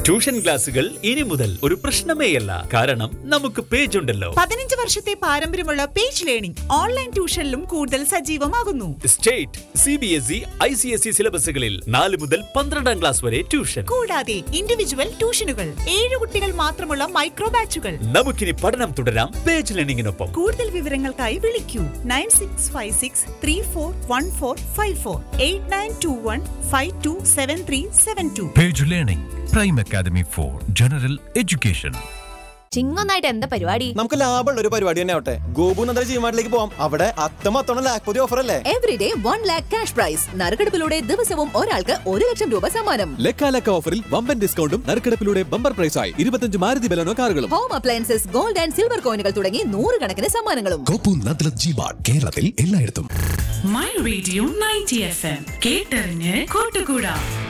Tuition ക്ലാസുകൾ ഇനി മുതൽ ഒരു പ്രശ്നമേയല്ല കാരണം നമുക്ക് പേജ് ഉണ്ടല്ലോ പതിനഞ്ച് വർഷത്തെ പാരമ്പര്യമുള്ള പേജ് ലേണിംഗ് ഓൺലൈൻ ട്യൂഷനിലും കൂടുതൽ സജീവമാകുന്നു state C B S E I C S E സിലബസുകളിൽ നാല് മുതൽ പന്ത്രണ്ടാം ക്ലാസ് വരെ ട്യൂഷൻ കൂടാതെ ഇൻഡിവിജ്വൽ ട്യൂഷനുകൾ ഏഴ് കുട്ടികൾ മാത്രമുള്ള മൈക്രോ ബാച്ചുകൾ നമുക്കിനി പഠനം തുടരാം പേജ് ലേണിംഗിനൊപ്പം കൂടുതൽ വിവരങ്ങൾക്കായി വിളിക്കൂ nine six five six three four one four five four eight nine two one five two seven three seven two Page Learning, Prime Academy for General Education. ചിങ്ങൊന്നായിട്ട് എന്താ പരിപാടി നമുക്ക് ലാഭമുള്ള ഒരു പരിപാടി തന്നെ ആവട്ടെ ഗോപു നന്ദന ജിമാർട്ടിലേക്ക് പോവാം അവിടെ അത്തമത്തോണം ലാഖ്പതി ഓഫർ അല്ലേ everyday one lakh cash prize നറുക്കെടുപ്പിലൂടെ ദിവസവും ഒരാൾക്ക് ഒരു ലക്ഷം രൂപ സമ്മാനം ലക്കാലക്ക ഓഫറിൽ വമ്പൻ ഡിസ്കൗണ്ടും നറുക്കെടുപ്പിലൂടെ ബമ്പർ പ്രൈസായി ഇരുപത്തഞ്ച് മാരുതി ബലനോ കാറുകളും home appliances gold and silver കോയിനുകൾ തുടങ്ങി നൂറുകണക്കിന് സമ്മാനങ്ങളും കോപ്പു നദ്ലത് ജിബാർഡ് കേരളത്തിൽ എല്ലായിടത്തും my radio ninety F M കേട്ടറിഞ്ഞ് കൂട്ടുകൂടാ